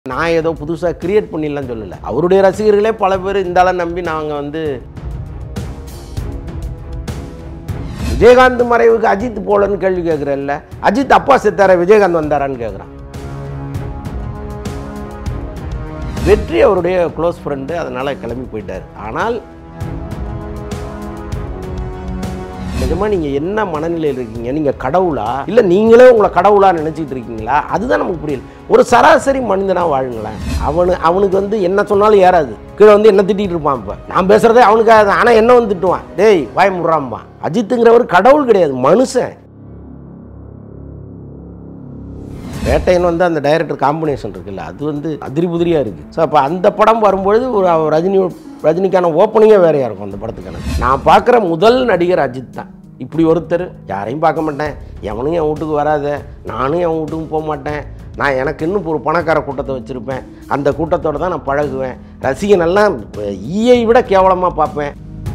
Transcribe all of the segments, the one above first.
நான் ஏதோ புதுசாக கிரியேட் பண்ணிடலாம் சொல்லலை அவருடைய ரசிகர்களே பல பேர் இந்த ஆளை நம்பி நாங்கள் வந்து விஜயகாந்த் மறைவுக்கு அஜித் போலன்னு கேள்வி கேட்குறல்ல அஜித் அப்பா செத்தார விஜயகாந்த் வந்தாரான்னு கேட்குறான் வெற்றி அவருடைய க்ளோஸ் ஃப்ரெண்டு அதனால் கிளம்பி போயிட்டார் ஆனால் நிஜமா நீங்கள் என்ன மனநிலையில் இருக்கீங்க நீங்கள் கடவுளா இல்லை நீங்களே உங்களை கடவுளா நினச்சிட்டு இருக்கீங்களா அதுதான் நமக்கு புரியல ஒரு சராசரி மனிதனாக வாழுங்களேன் அவனு அவனுக்கு வந்து என்ன சொன்னாலும் ஏறாது கீழே வந்து என்ன திட்டிகிட்டு இருப்பான் இப்போ நான் பேசுகிறதே அவனுக்காக தான் ஆனால் என்ன வந்து திட்டுவான் டேய் வாய் முடுறாம்பான் அஜித்துங்கிறவர் கடவுள் கிடையாது மனுஷன் வேட்டையன் வந்து அந்த டைரக்டர் காம்பினேஷன் இருக்குல்ல அது வந்து அதிரி புதிரியாக இருக்குது ஸோ அப்போ அந்த படம் வரும்பொழுது ஒரு அவ- ரஜினி ரஜினிக்கான ஓப்பனிங்கே வேறையாக இருக்கும் அந்த படத்துக்கான நான் பார்க்குற முதல் நடிகர் அஜித் தான் இப்படி ஒருத்தர் யாரையும் பார்க்க மாட்டேன் எவனும் என் வீட்டுக்கு வராத நானும் என் வீட்டுக்கு போக மாட்டேன் நான் எனக்கு இன்னும் ஒரு பணக்கார கூட்டத்தை வச்சுருப்பேன் அந்த கூட்டத்தோட தான் நான் பழகுவேன் ரசிகன் எல்லாம் ஈயை விட கேவலமாக பார்ப்பேன்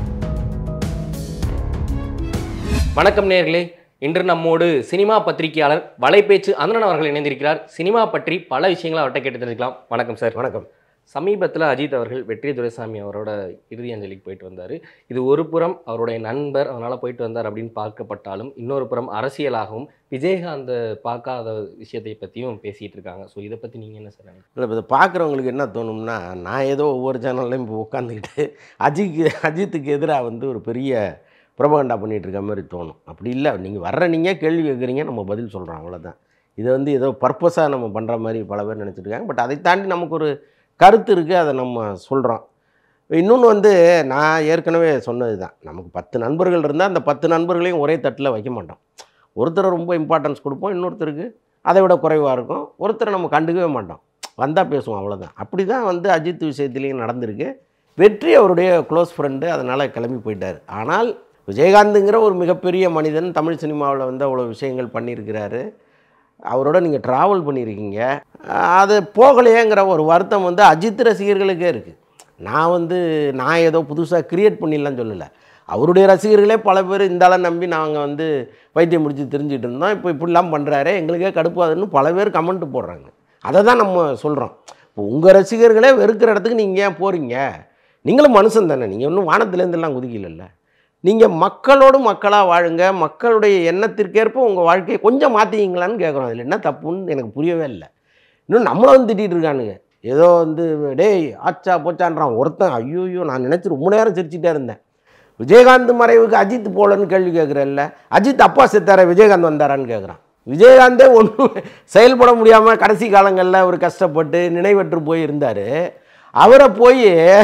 வணக்கம் நேர்களே இன்று நம்மோடு சினிமா பத்திரிகையாளர் வலைபேச்சு அந்தனன் அவர்கள் இணைந்திருக்கிறார் சினிமா பற்றி பல விஷயங்களை அவர்கிட்ட கேட்டு தெரிஞ்சுக்கலாம் வணக்கம் சார் வணக்கம் சமீபத்தில் அஜித் அவர்கள் வெற்றி துரைசாமி அவரோட இறுதி அஞ்சலிக்கு போயிட்டு வந்தார் இது ஒரு புறம் அவருடைய நண்பர் அதனால் போயிட்டு வந்தார் அப்படின்னு பார்க்கப்பட்டாலும் இன்னொரு புறம் அரசியலாகவும் விஜயகாந்த் பார்க்காத விஷயத்தை பற்றியும் பேசிகிட்டு இருக்காங்க ஸோ இதை பற்றி நீங்கள் என்ன சார் நினைக்கிறீங்க? இல்லை இப்போ இதை பார்க்குறவங்களுக்கு என்ன தோணும்னா நான் ஏதோ ஒவ்வொரு சேனல்லையும் இப்போ உட்காந்துக்கிட்டு அஜிக்கு அஜித்துக்கு எதிராக வந்து ஒரு பெரிய புரபகண்டா பண்ணிகிட்டு இருக்க மாதிரி தோணும் அப்படி இல்லை நீங்கள் வர்ற நீங்கள் கேள்வி கேட்குறீங்க நம்ம பதில் சொல்கிறோம் அவ்வளோதான் இதை வந்து ஏதோ பர்பஸாக நம்ம பண்ணுற மாதிரி பல பேர் நினச்சிட்டு இருக்காங்க பட் அதை தாண்டி நமக்கு ஒரு கருத்து இருக்குது அதை நம்ம சொல்கிறோம் இன்னொன்று வந்து நான் ஏற்கனவே சொன்னது தான் நமக்கு பத்து நண்பர்கள் இருந்தால் அந்த பத்து நண்பர்களையும் ஒரே தட்டில் வைக்க மாட்டோம் ஒருத்தரை ரொம்ப இம்பார்ட்டன்ஸ் கொடுப்போம் இன்னொருத்தருக்கு அதை விட குறைவாக இருக்கும் ஒருத்தரை நம்ம கண்டுக்கவே மாட்டோம் வந்தால் பேசுவோம் அவ்வளோதான் அப்படி தான் வந்து அஜித் விஷயத்துலேயும் நடந்திருக்கு வெற்றி அவருடைய க்ளோஸ் ஃப்ரெண்டு அதனால் கிளம்பி போயிட்டார் ஆனால் விஜயகாந்துங்கிற ஒரு மிகப்பெரிய மனிதன் தமிழ் சினிமாவில் வந்து அவ்வளோ விஷயங்கள் பண்ணியிருக்கிறாரு அவரோட நீங்கள் ட்ராவல் பண்ணியிருக்கீங்க அஹ் அது போகலையேங்கிற ஒரு வருத்தம் வந்து அஜித் ரசிகர்களுக்கே இருக்குது நான் வந்து நான் ஏதோ புதுசாக கிரியேட் பண்ணிடலாம் சொல்லலை அவருடைய ரசிகர்களே பல பேர் இந்த ஆளை நம்பி நாங்கள் வந்து வைத்தியம் முடிச்சு தெரிஞ்சுட்டு இருந்தோம் இப்போ இப்படிலாம் பண்ணுறாரு எங்களுக்கே கடுப்பாதுன்னு பல பேர் கமெண்ட் போடுறாங்க அதை தான் நம்ம சொல்கிறோம் இப்போ உங்கள் ரசிகர்களே வெறுக்கிற இடத்துக்கு நீங்கள் ஏன் போகிறீங்க நீங்களும் மனுஷன் தானே நீங்கள் ஒன்றும் வானத்துலேருந்துலாம் குதிக்கல நீங்கள் மக்களோடு மக்களாக வாழுங்க மக்களுடைய எண்ணத்திற்கேற்ப உங்கள் வாழ்க்கையை கொஞ்சம் மாற்றிக்கிங்களான்னு கேட்குறோம் அதில் என்ன தப்புன்னு எனக்கு புரியவே இல்லை இன்னும் நம்மளை வந்து திட்டிகிட்டு இருக்கானுங்க ஏதோ வந்து டேய் ஆச்சா போச்சான்றான் ஒருத்தன் ஐயோயோ நான் நினச்சி ரொம்ப நேரம் சிரிச்சிட்டே இருந்தேன் விஜயகாந்த் மறைவுக்கு அஜித் போலன்னு கேள்வி கேட்குறல்ல அஜித் அப்பா செத்தார விஜயகாந்த் வந்தாரான்னு கேட்குறான் விஜயகாந்தே ஒன்றும் செயல்பட முடியாமல் கடைசி காலங்களில் அவர் கஷ்டப்பட்டு நினைவற்று போய் இருந்தார் அவரை போய்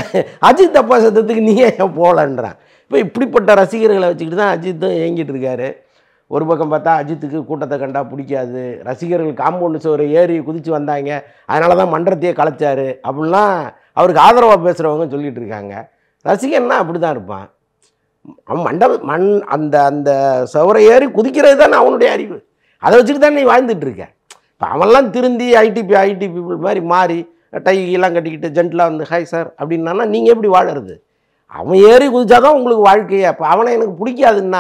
அஜித் அப்பா செத்ததுக்கு நீ ஏன் போகலன்றான் இப்போ இப்படிப்பட்ட ரசிகர்களை வச்சுக்கிட்டு தான் அஜித்தும் ஏங்கிட்டு இருக்காரு ஒரு பக்கம் பார்த்தா அஜித்துக்கு கூட்டத்தை கண்டா பிடிக்காது ரசிகர்கள் காம்பவுண்டு சுவரை ஏறி குதித்து வந்தாங்க அதனால தான் மன்றத்தையே கலைச்சாரு அப்படிலாம் அவருக்கு ஆதரவாக பேசுகிறவங்க சொல்லிட்டு இருக்காங்க ரசிகன்னா அப்படி தான் இருப்பான் அவன் மண்டப மண் அந்த அந்த சுவரை ஏறி குதிக்கிறது தானே அவனுடைய அறிவு அதை வச்சுட்டு தான் நீ வாழ்ந்துட்டு இருக்க இப்போ அவன்லாம் திருந்தி ஐடிபி ஐடி பீப்புள் மாதிரி மாறி டை எல்லாம் கட்டிக்கிட்டு ஜென்டலாக வந்து ஹாய் சார் அப்படின்னா நீங்கள் எப்படி வாழறது அவன் ஏறி குதிச்சாதான் உங்களுக்கு வாழ்க்கையே அப்போ அவனை எனக்கு பிடிக்காதுன்னா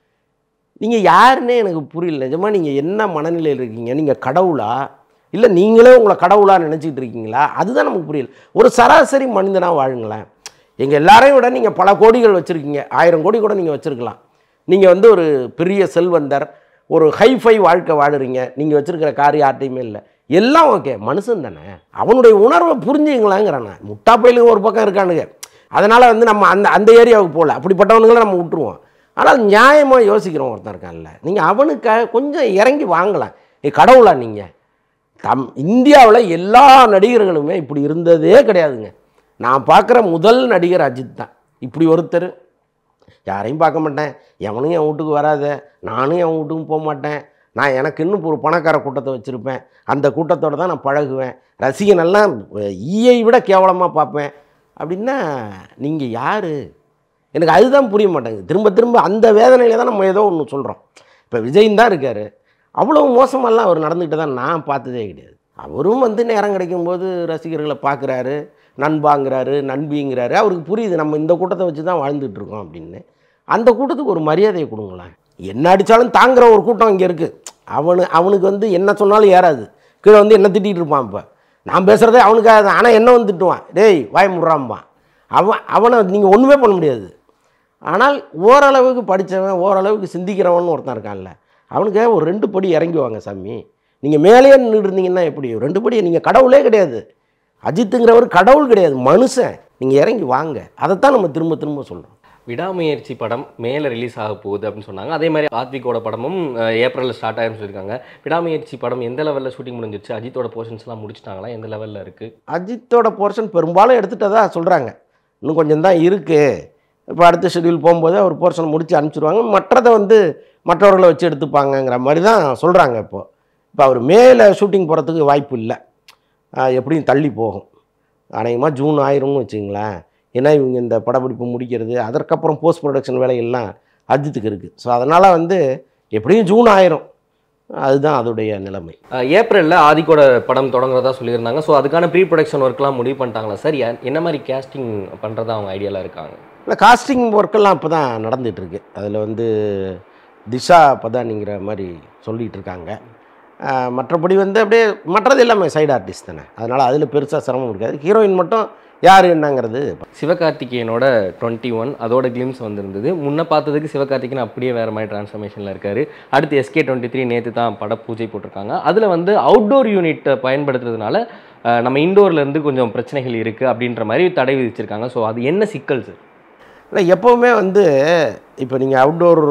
நீங்கள் யாருன்னே எனக்கு புரியல நிஜமா நீங்கள் என்ன மனநிலையில் இருக்கீங்க நீங்கள் கடவுளா இல்லை நீங்களே உங்களை கடவுளா நினச்சிட்டு இருக்கீங்களா அதுதான் நமக்கு புரியல ஒரு சராசரி மனிதனாக வாழுங்களேன் எங்கள் எல்லாரையும் விட நீங்கள் பல கோடிகள் வச்சுருக்கீங்க ஆயிரம் கோடி கூட நீங்கள் வச்சுருக்கலாம் நீங்கள் வந்து ஒரு பெரிய செல்வந்தர் ஒரு ஹைஃபை வாழ்க்கை வாழுறீங்க நீங்கள் வச்சுருக்கிற கார் யார்ட்டையுமே இல்லை எல்லாம் ஓகே மனுஷன் தானே அவனுடைய உணர்வை புரிஞ்சுங்களாங்கிறேன் நான் முட்டா பயிலுங்க ஒரு பக்கம் இருக்கானுங்க அதனால் வந்து நம்ம அந்த அந்த ஏரியாவுக்கு போகல அப்படிப்பட்டவனுங்களை நம்ம விட்டுருவோம் ஆனால் நியாயமாக யோசிக்கிறோம் ஒருத்தன் இருக்கான்ல நீங்கள் அவனுக்காக கொஞ்சம் இறங்கி வாங்கலாம் ஏ கடவுளா நீங்கள் தம் இந்தியாவில் எல்லா நடிகர்களுமே இப்படி இருந்ததே கிடையாதுங்க நான் பார்க்குற முதல் நடிகர் அஜித் தான் இப்படி ஒருத்தர் யாரையும் பார்க்க மாட்டேன் எவனும் என் வீட்டுக்கு வராத நானும் என் வீட்டுக்கும் போக மாட்டேன் நான் எனக்கு இன்னும் ஒரு பணக்கார கூட்டத்தை வச்சுருப்பேன் அந்த கூட்டத்தோட தான் நான் பழகுவேன் ரசிகன் எல்லாம் ஈயை விட கேவலமாக பார்ப்பேன் அப்படின்னா நீங்கள் யார் எனக்கு அதுதான் புரிய மாட்டேங்குது திரும்ப திரும்ப அந்த வேதனையில் தான் நம்ம ஏதோ ஒன்று சொல்கிறோம் இப்போ விஜயின் தான் இருக்கார் அவ்வளோ மோசமெல்லாம் அவர் நடந்துக்கிட்டு தான் நான் பார்த்ததே கிடையாது அவரும் வந்து நேரம் கிடைக்கும்போது ரசிகர்களை பார்க்குறாரு நண்பாங்கிறாரு நண்பிங்கிறாரு அவருக்கு புரியுது நம்ம இந்த கூட்டத்தை வச்சு தான் வாழ்ந்துட்டு இருக்கோம் அப்படின்னு அந்த கூட்டத்துக்கு ஒரு மரியாதையை கொடுங்களேன் என்ன அடித்தாலும் தாங்குற ஒரு கூட்டம் இங்கே இருக்குது அவனு அவனுக்கு வந்து என்ன சொன்னாலும் ஏறாது கீழே வந்து என்ன திட்டிகிட்டு இருப்பான் இப்போ நான் பேசுகிறதே அவனுக்காக தான் ஆனால் என்ன வந்து திட்டுவான் டேய் வாய் முடுறாம்பான் அவன் அவனை நீங்கள் ஒன்றுமே பண்ண முடியாது ஆனால் ஓரளவுக்கு படித்தவன் ஓரளவுக்கு சிந்திக்கிறவன் ஒருத்தன் இருக்கான்ல அவனுக்கு ஒரு ரெண்டு படி இறங்கி வாங்க சாமி நீங்கள் மேலேயே நின்று இருந்தீங்கன்னா எப்படி ரெண்டு படி நீங்கள் கடவுளே கிடையாது அஜித்துங்கிறவர் கடவுள் கிடையாது மனுஷன் நீங்கள் இறங்கி வாங்க அதைத்தான் நம்ம திரும்ப திரும்ப சொல்கிறோம் விடாமுயற்சி படம் மேலே ரிலீஸ் ஆக போகுது அப்படின்னு சொன்னாங்க அதே மாதிரி ஆத்விகோட படமும் அஹ், ஏப்ரல்ல ஸ்டார்ட் ஆயிரும்னு சொல்லியிருக்காங்க விடாமுயற்சி படம் எந்த லெவலில் ஷூட்டிங் முடிஞ்சிருச்சு அஜித்தோட போர்ஷன்ஸ்லாம் முடிச்சிட்டாங்களா எந்த லெவலில் இருக்கு அஜித்தோட போர்ஷன் பெரும்பாலும் எடுத்துட்டதா சொல்கிறாங்க இன்னும் கொஞ்சம் தான் இருக்குது இப்போ அடுத்த ஷெட்யூல் போகும்போது அவர் போர்ஷன் முடித்து அனுப்பிச்சிடுவாங்க மற்றதை வந்து மற்றவர்களை வச்சு எடுத்துப்பாங்கங்கிற மாதிரி தான் சொல்கிறாங்க இப்போது இப்போ அவர் மேலே ஷூட்டிங் போகிறதுக்கு வாய்ப்பு இல்லை ஆஹ் எப்படியும் தள்ளி போகும் அநேகமாக ஜூன் ஆயிரும்னு வச்சுங்களேன் ஏன்னா இவங்க இந்த படப்பிடிப்பு முடிக்கிறது அதற்கப்புறம் போஸ்ட் ப்ரொடக்ஷன் வேலையெல்லாம் அஜித்துக்கு இருக்குது ஸோ அதனால் வந்து எப்படியும் ஜூன் ஆயிரும் அதுதான் அதோடைய நிலைமை அஹ், ஏப்ரல்ல ஆதிக்கோட படம் தொடங்குறதா சொல்லியிருந்தாங்க ஸோ அதுக்கான ப்ரீ ப்ரொடக்ஷன் ஒர்க்லாம் முடிவு பண்ணிட்டாங்களா சார் யா- என்ன மாதிரி கேஸ்டிங் பண்ணுறதா அவங்க ஐடியாவில் இருக்காங்க இல்லை காஸ்டிங் ஒர்க்கெல்லாம் இப்போ தான் நடந்துகிட்ருக்கு அதில் வந்து திஷா பதானிங்கிற மாதிரி சொல்லிகிட்டு இருக்காங்க ஆஹ் மற்றபடி வந்து அப்படியே மற்றது எல்லாமே சைடு ஆர்டிஸ்ட் தானே அதனால் அதில் பெருசாக சிரமம் இருக்காது ஹீரோயின் மட்டும் யார் என்னங்கிறது சிவகார்த்திகேயனோட டுவெண்ட்டி ஒன் அதோட கிளிம்ஸ் வந்திருந்தது முன்ன பார்த்ததுக்கு சிவகார்த்திகேயன் அப்படியே வேறு மாதிரி டிரான்ஸ்ஃபர்மேஷனில் இருக்காரு அடுத்து எஸ்கே டுவெண்ட்டி த்ரீ நேற்று தான் பட பூஜை போட்டிருக்காங்க அதில் வந்து அவுட்டோர் யூனிட்டை பயன்படுத்துறதுனால அஹ், நம்ம இண்டோர்ல இருந்து கொஞ்சம் பிரச்சனைகள் இருக்குது அப்படின்ற மாதிரி தடை விதிச்சிருக்காங்க ஸோ அது என்ன சிக்கல் சார் இல்லை எப்போவுமே வந்து இப்போ நீங்கள் அவுட்டோர்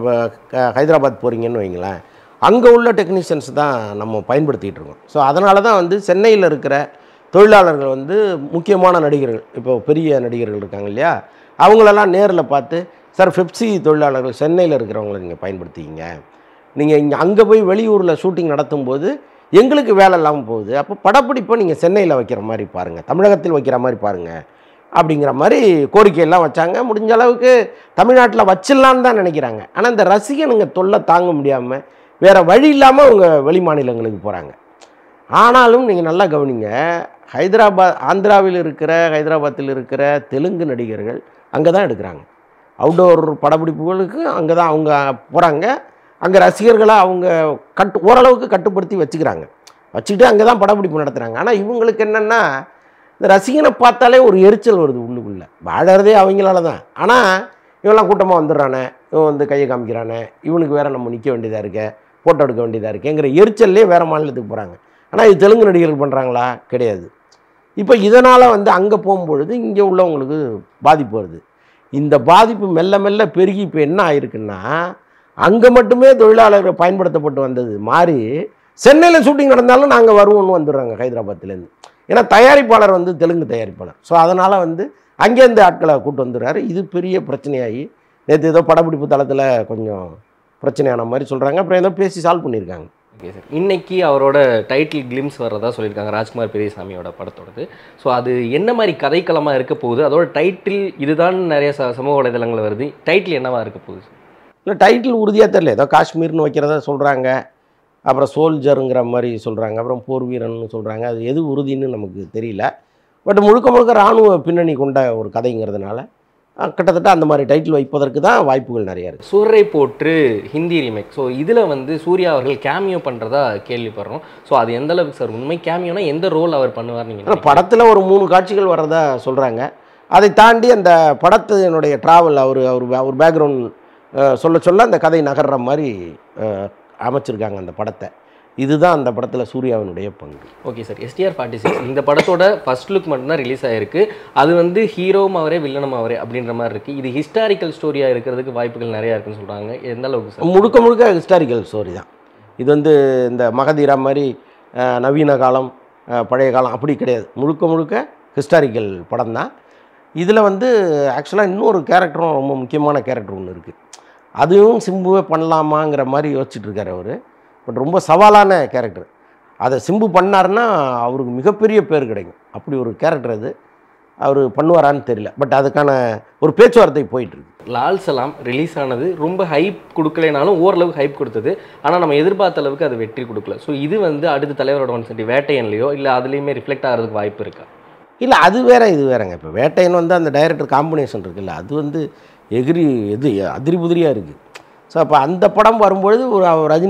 ஹைதராபாத் போகிறீங்கன்னு வைங்களேன் அங்கே உள்ள டெக்னீஷியன்ஸ் தான் நம்ம பயன்படுத்திகிட்டு இருக்கோம் ஸோ அதனால தான் வந்து சென்னையில் இருக்கிற தொழிலாளர்கள் வந்து முக்கியமான நடிகர்கள் இப்போ பெரிய நடிகர்கள் இருக்காங்க இல்லையா அவங்களெல்லாம் நேரில் பார்த்து சார் பெப்சி தொழிலாளர்கள் சென்னையில் இருக்கிறவங்கள நீங்கள் பயன்படுத்திக்கிங்க நீங்கள் இங்கே அங்கே போய் வெளியூரில் ஷூட்டிங் நடத்தும்போது எங்களுக்கு வேலை இல்லாமல் போகுது அப்போ படப்பிடிப்பை நீங்கள் சென்னையில் வைக்கிற மாதிரி பாருங்கள் தமிழகத்தில் வைக்கிற மாதிரி பாருங்கள் அப்படிங்கிற மாதிரி கோரிக்கையெல்லாம் வச்சாங்க முடிஞ்ச அளவுக்கு தமிழ்நாட்டில் வச்சிடலான்னு தான் நினைக்கிறாங்க ஆனால் இந்த ரசிகனுங்க தொல்லை தாங்க முடியாமல் வேறு வழி இல்லாமல் அவங்க வெளி மாநிலங்களுக்கு போகிறாங்க ஆனாலும் நீங்கள் நல்லா கவனிங்க ஹைதராபாத் ஆந்திராவில் இருக்கிற ஹைதராபாத்தில் இருக்கிற தெலுங்கு நடிகர்கள் அங்கே தான் எடுக்கிறாங்க அவுட்டோர் படப்பிடிப்புகளுக்கு அங்கே தான் அவங்க போகிறாங்க அங்கே ரசிகர்களை அவங்க கட்டு ஓரளவுக்கு கட்டுப்படுத்தி வச்சுக்கிறாங்க வச்சுக்கிட்டு அங்கே தான் படப்பிடிப்பு நடத்துகிறாங்க ஆனால் இவங்களுக்கு என்னென்னா இந்த ரசிகனை பார்த்தாலே ஒரு எரிச்சல் வருது உள்ளுக்குள்ளே வாழறதே அவங்களால தான் ஆனால் இவெல்லாம் கூட்டமாக வந்துடுறானே இவன் வந்து கையை காமிக்கிறானே இவனுக்கு வேற நம்ம நிற்க வேண்டியதாக இருக்க ஃபோட்டோ எடுக்க வேண்டியதாக இருக்கேங்கிற எரிச்சல்லே வேறு மாநிலத்துக்கு போகிறாங்க ஆனால் இது தெலுங்கு நடிகர்கள் பண்ணுறாங்களா கிடையாது இப்போ இதனால் வந்து அங்கே போகும்பொழுது இங்கே உள்ளவங்களுக்கு பாதிப்பு வருது இந்த பாதிப்பு மெல்ல மெல்ல பெருகி இப்போ என்ன ஆயிருக்குன்னா அங்கே மட்டுமே தொழிலாளர்கள் பயன்படுத்தப்பட்டு வந்தது மாறி சென்னையில் ஷூட்டிங் நடந்தாலும் நாங்கள் வருவோம்னு வந்துடுறாங்க ஹைதராபாத்லேருந்து ஏன்னா தயாரிப்பாளர் வந்து தெலுங்கு தயாரிப்பாளர் ஸோ அதனால் வந்து அங்கேருந்து ஆட்களை கூட்டு வந்துடுறாரு இது பெரிய பிரச்சனையாகி நேற்று ஏதோ படப்பிடிப்பு தளத்தில் கொஞ்சம் பிரச்சனையான மாதிரி சொல்கிறாங்க அப்புறம் ஏதோ பேசி சால்வ் பண்ணியிருக்காங்க ஓகே சார் இன்னைக்கு அவரோட டைட்டில் கிளிம்ஸ் வர்றதா சொல்லியிருக்காங்க ராஜ்குமார் பெரியசாமியோட படத்தோடது ஸோ அது என்ன மாதிரி கதைக்களமாக இருக்க போகுது அதோட டைட்டில் இதுதான் நிறைய ச சமூக வலைதளங்கள் வருது டைட்டில் என்னவா இருக்க போகுது இல்லை டைட்டில் உறுதியாக தெரியல ஏதோ காஷ்மீர்னு வைக்கிறதா சொல்கிறாங்க அப்புறம் சோல்ஜருங்கிற மாதிரி சொல்கிறாங்க அப்புறம் போர் வீரன்னு சொல்கிறாங்க அது எது உறுதின்னு நமக்கு தெரியல பட் முழுக்க முழுக்க இராணுவ பின்னணி கொண்ட ஒரு கதைங்கிறதுனால அஹ், கிட்டத்தட்ட அந்த மாதிரி டைட்டில் வைப்பதற்கு தான் வாய்ப்புகள் நிறைய இருக்குது சூரை போற்று ஹிந்தி ரீமேக் ஸோ இதில் வந்து சூர்யா அவர்கள் கேமியோ பண்ணுறதா கேள்விப்படுறோம் ஸோ அது எந்த அளவுக்கு சார் உண்மை கேமியோனா எந்த ரோல் அவர் பண்ணுவார் நீங்கள் ஆனால் படத்தில் ஒரு மூணு காட்சிகள் வர்றதா சொல்கிறாங்க அதை தாண்டி அந்த படத்தினுடைய ட்ராவல் அவர் அவர் அவர் பேக்ரவுண்ட் சொல்ல சொல்ல அந்த கதை நகர்ற மாதிரி அஹ், அமைச்சிருக்காங்க அந்த படத்தை இதுதான் அந்த படத்தில் சூர்யாவினுடைய பங்கு okay sir STR forty six இந்த படத்தோட ஃபர்ஸ்ட் லுக் மட்டும்தான் ரிலீஸ் ஆயிருக்கு அது வந்து ஹீரோவும் அவரே வில்லனும் அவரே அப்படின்ற மாதிரி இருக்குது இது ஹிஸ்டாரிக்கல் ஸ்டோரியாக இருக்கிறதுக்கு வாய்ப்புகள் நிறையா இருக்குன்னு சொல்கிறாங்க எந்த அளவுக்கு சார் முழுக்க முழுக்க ஹிஸ்டாரிக்கல் ஸ்டோரி தான் இது வந்து இந்த மகதீரா மாதிரி அஹ், நவீன காலம் அஹ், பழைய காலம் அப்படி கிடையாது முழுக்க முழுக்க ஹிஸ்டாரிக்கல் படம் தான் இதில் வந்து ஆக்சுவலாக இன்னொரு கேரக்டரும் ரொம்ப முக்கியமான கேரக்டர் ஒன்று இருக்குது அதுவும் சிம்புவே பண்ணலாமாங்கிற மாதிரி யோசிச்சுட்டு இருக்காரு அவர் பட் ரொம்ப சவாலான கேரக்டர் அதை சிம்பு பண்ணாருன்னா அவருக்கு மிகப்பெரிய பேர் கிடைக்கும் அப்படி ஒரு கேரக்டர் அது அவர் பண்ணுவாரான்னு தெரியல பட் அதுக்கான ஒரு பேச்சுவார்த்தை போயிட்டுருக்கு லால் சலாம் ரிலீஸ் ஆனது ரொம்ப ஹைப் கொடுக்கலைனாலும் ஓரளவுக்கு ஹைப் கொடுத்தது ஆனால் நம்ம எதிர்பார்த்த அளவுக்கு அது வெற்றி கொடுக்கல ஸோ இது வந்து அடுத்த தலைவரோட ஒன் சட்டி வேட்டையன்லையோ இல்லை அதுலேயுமே ரிஃப்ளெக்ட் ஆகிறதுக்கு வாய்ப்பு இருக்கா இல்லை அது வேற இது வேறங்க இப்போ வேட்டையன் வந்து அந்த டைரக்டர் காம்பினேஷன் இருக்குல்ல அது வந்து எகிரி இது அதிரி புதிரியாக இருக்குது ஸோ அப்போ அந்த படம் வரும்பொழுது ஒரு அவர் ரஜினி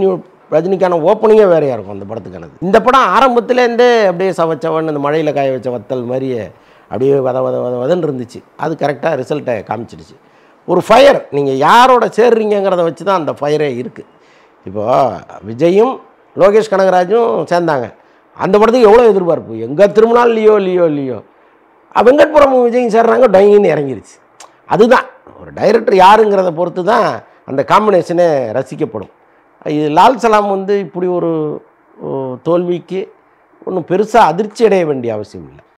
ரஜினிக்கான ஓப்பனிங்கே வேறையாக இருக்கும் அந்த படத்துக்கானது இந்த படம் ஆரம்பத்துலேருந்தே அப்படியே சவச்சவன் இந்த மழையில் காய வச்ச வத்தல் மாதிரியே அப்படியே வத வத வத வதன்னு இருந்துச்சு அது கரெக்டாக ரிசல்ட்டை காமிச்சிடுச்சு ஒரு ஃபயர் நீங்கள் யாரோட சேர்றீங்கிறத வச்சு தான் அந்த ஃபயரே இருக்குது இப்போ விஜயும் லோகேஷ் கனகராஜும் சேர்ந்தாங்க அந்த படத்துக்கு எவ்வளோ எதிர்பார்ப்பு எங்கே திரும்பினாலும் லியோ லியோ லியோ அஹ் வெங்கட்புரம் விஜயும் சேர்றாங்க டொயின்னு இறங்கிருச்சு அதுதான் ஒரு டைரக்டர் யாருங்கிறத பொறுத்து தான் அந்த காம்பினேஷனே ரசிக்கப்படும் இது லால் சலாம் வந்து இப்படி ஒரு ஓ, தோல்விக்கு ஒன்றும் பெருசாக அதிர்ச்சி அடைய வேண்டிய அவசியம் இல்லை